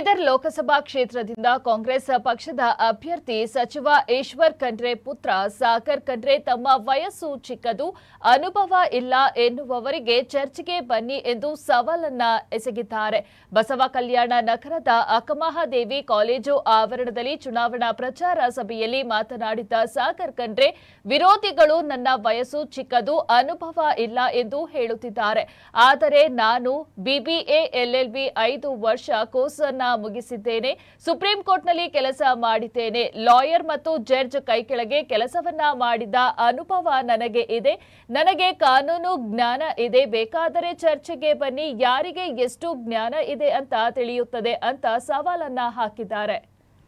ಬೀದರ್ ಲೋಕಸಭಾ ಕ್ಷೇತ್ರದಿಂದ ಕಾಂಗ್ರೆಸ್ ಪಕ್ಷದ ಅಭ್ಯರ್ಥಿ ಸಚಿವ ಈಶ್ವರ್ ಖಂಡ್ರೆ ಪುತ್ರ ಸಾಗರ್ ಖಂಡ್ರೆ ತಮ್ಮ ವಯಸ್ಸು ಚಿಕ್ಕದು ಅನುಭವ ಇಲ್ಲ ಎನ್ನುವವರಿಗೆ ಚರ್ಚೆಗೆ ಬನ್ನಿ ಎಂದು ಸವಾಲನ್ನ ಎಸಗಿದ್ದಾರೆ ಬಸವ ಕಲ್ಯಾಣ ನಗರದ ಅಕ್ಕಮಹಾದೇವಿ ಕಾಲೇಜು ಆವರಣದಲ್ಲಿ ಚುನಾವಣಾ ಪ್ರಚಾರ ಸಭೆಯಲ್ಲಿ ಮಾತನಾಡಿದ ಸಾಗರ್ ಖಂಡ್ರೆ ವಿರೋಧಿಗಳು ನನ್ನ ವಯಸ್ಸು ಚಿಕ್ಕದು ಅನುಭವ ಇಲ್ಲ ಎಂದು ಹೇಳುತ್ತಿದ್ದಾರೆ ಆದರೆ ನಾನು ಬಿಬಿಎ ಎಲ್ಎಲ್ಬಿ ಐದು ವರ್ಷ ಕೋರ್ಸ್ ಅನ್ನ ಮುಗಿಸಿದ್ದೇನೆ ಸುಪ್ರೀಂ ಕೋರ್ಟ್ನಲ್ಲಿ ಕೆಲಸ ಮಾಡಿದ್ದೇನೆ ಲಾಯರ್ ಮತ್ತು ಜಡ್ಜ್ ಕೈಕೆಳಗೆ ಕೆಲಸವನ್ನ ಮಾಡಿದ ಅನುಭವ ನನಗೆ ಇದೆ ನನಗೆ ಕಾನೂನು ಜ್ಞಾನ ಇದೆ ಬೇಕಾದರೆ ಚರ್ಚೆಗೆ ಬನ್ನಿ ಯಾರಿಗೆ ಎಷ್ಟು ಜ್ಞಾನ ಇದೆ ಅಂತ ತಿಳಿಯುತ್ತದೆ ಅಂತ ಸವಾಲನ್ನ ಹಾಕಿದ್ದಾರೆ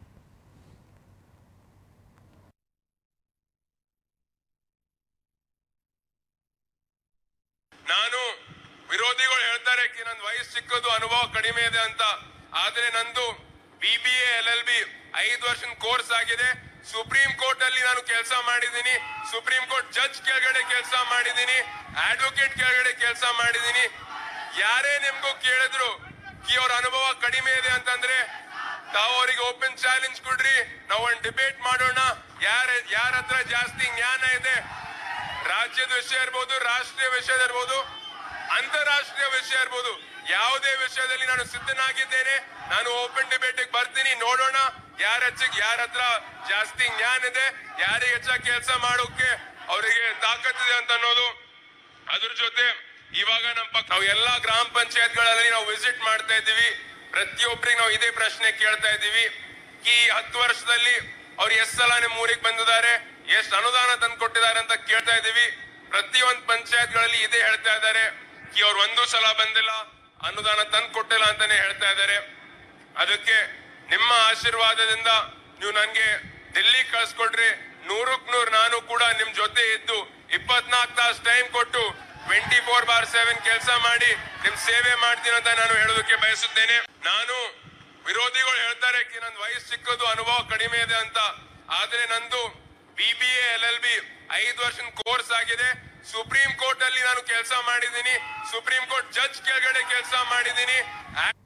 ನಾನು ವಿರೋಧಿಗಳು ಹೇಳ್ತಾರೆ ಕಿ ನನ್ನ ವಯಸ್ಸು ಚಿಕ್ಕದು ಅನುಭವ ಕಡಿಮೆ ಇದೆ ಅಂತ ಆದ್ರೆ ನಂದು B B L L B ಐದು ವರ್ಷದ ಕೋರ್ಸ್ ಆಗಿದೆ ಸುಪ್ರೀಂ ಕೋರ್ಟ್ ಅಲ್ಲಿ ನಾನು ಕೆಲಸ ಮಾಡಿದ್ದೀನಿ ಸುಪ್ರೀಂ ಕೋರ್ಟ್ ಜಡ್ಜ್ ಕೆಳಗಡೆ ಕೆಲಸ ಮಾಡಿದ್ದೀನಿ ಅಡ್ವೊಕೇಟ್ ಕೆಳಗಡೆ ಕೆಲಸ ಮಾಡಿದ್ದೀನಿ ಯಾರೇ ನಿಮ್ಗೂ ಕೇಳಿದ್ರು ಕಿ ಅವ್ರ ಅನುಭವ ಕಡಿಮೆ ಇದೆ ಅಂತಂದ್ರೆ ತಾವು ಅವರಿಗೆ ಓಪನ್ ಚಾಲೆಂಜ್ ಕೊಡ್ರಿ ನಾವು ಒಂದು ಡಿಬೇಟ್ ಮಾಡೋಣ ಯಾರ ಯಾರ ಹತ್ರ ಜಾಸ್ತಿ ಜ್ಞಾನ ಇದೆ ರಾಜ್ಯದ ವಿಷಯ ಇರ್ಬೋದು ರಾಷ್ಟ್ರೀಯ ವಿಷಯ ಇರ್ಬೋದು ಅಂತಾರಾಷ್ಟ್ರೀಯ ವಿಷಯ ಇರ್ಬೋದು ಯಾವುದೇ ವಿಷಯದಲ್ಲಿ ನಾನು ಸಿದ್ಧನಾಗಿದ್ದೇನೆ ನಾನು ಓಪನ್ ಡಿಬೇಟ್ ಬರ್ತೀನಿ ನೋಡೋಣ ಯಾರ ಹೆಚ್ಚಿಗೆ ಯಾರ ಹತ್ರ ಜಾಸ್ತಿ ಜ್ಞಾನ ಇದೆ ಯಾರಿಗೆ ಹೆಚ್ಚಾಗಿ ಕೆಲಸ ಮಾಡೋಕೆ ಅವರಿಗೆ ತಾಕತ್ತಿದೆ ಅಂತ ಅನ್ನೋದು ಅದ್ರ ಜೊತೆ ಇವಾಗ ನಮ್ಮ ಪಕ್ಕ ನಾವು ಎಲ್ಲಾ ಗ್ರಾಮ ಪಂಚಾಯತ್ಗಳಲ್ಲಿ ನಾವು ವಿಸಿಟ್ ಮಾಡ್ತಾ ಇದ್ದೀವಿ ಪ್ರತಿಯೊಬ್ಬರಿಗೆ ನಾವು ಇದೇ ಪ್ರಶ್ನೆ ಕೇಳ್ತಾ ಇದ್ದೀವಿ ಈ ಹತ್ತು ವರ್ಷದಲ್ಲಿ ಅವ್ರು ಎಷ್ಟ್ ಸಲ ನಿಮ್ಮ ಊರಿಗೆ ಬಂದಿದ್ದಾರೆ ಎಷ್ಟು ಅನುದಾನ ತಂದು ಕೊಟ್ಟಿದ್ದಾರೆ ಅಂತ ಕೇಳ್ತಾ ಇದ್ದೀವಿ ಪ್ರತಿಯೊಂದು ಪಂಚಾಯತ್ಗಳಲ್ಲಿ ಇದೇ ಹೇಳ್ತಾ ಇದ್ದಾರೆ ಕಿ ಅವ್ರು ಒಂದು ಸಲ ಬಂದಿಲ್ಲ ಅನುದಾನ ತಂದು ಕೊಟ್ಟಿಲ್ಲ ಅಂತಾನೆ ಹೇಳ್ತಾ ಇದ್ದಾರೆ ಅದಕ್ಕೆ ನಿಮ್ಮ ಆಶೀರ್ವಾದದಿಂದ ನೀವು ನನ್ಗೆ ಡೆಲ್ಲಿ ಕಳ್ಸ್ಕೊಡ್ರಿ ನೂರಕ್ ನೂರ್ ನಾನು ಕೂಡ ನಿಮ್ ಜೊತೆ ಇದ್ದು ಇಪ್ಪತ್ನಾಲ್ಕು ತಾಸು ಟೈಮ್ ಕೊಟ್ಟು ಟ್ವೆಂಟಿ ಫೋರ್ ಬಾರ್ ಸೆವೆನ್ ಕೆಲಸ ಮಾಡಿ ನಿಮ್ ಸೇವೆ ಮಾಡ್ತೀನಿ ಅಂತ ನಾನು ಹೇಳೋದಕ್ಕೆ ಬಯಸುತ್ತೇನೆ ನಾನು ವಿರೋಧಿಗಳು ಹೇಳ್ತಾರೆ ಕಿ ನನ್ನ ವಯಸ್ಸು ಚಿಕ್ಕದು ಅನುಭವ ಕಡಿಮೆ ಇದೆ ಅಂತ ಆದ್ರೆ ನಂದು B B L L B ಐದು ವರ್ಷದ ಕೋರ್ಸ್ ಆಗಿದೆ ಸುಪ್ರೀಂ ಕೋರ್ಟ್ ಅಲ್ಲಿ ನಾನು ಕೆಲಸ ಮಾಡಿದ್ದೀನಿ ಸುಪ್ರೀಂ ಕೋರ್ಟ್ ಜಡ್ಜ್ ಕೆಳಗಡೆ ಕೆಲಸ ಮಾಡಿದ್ದೀನಿ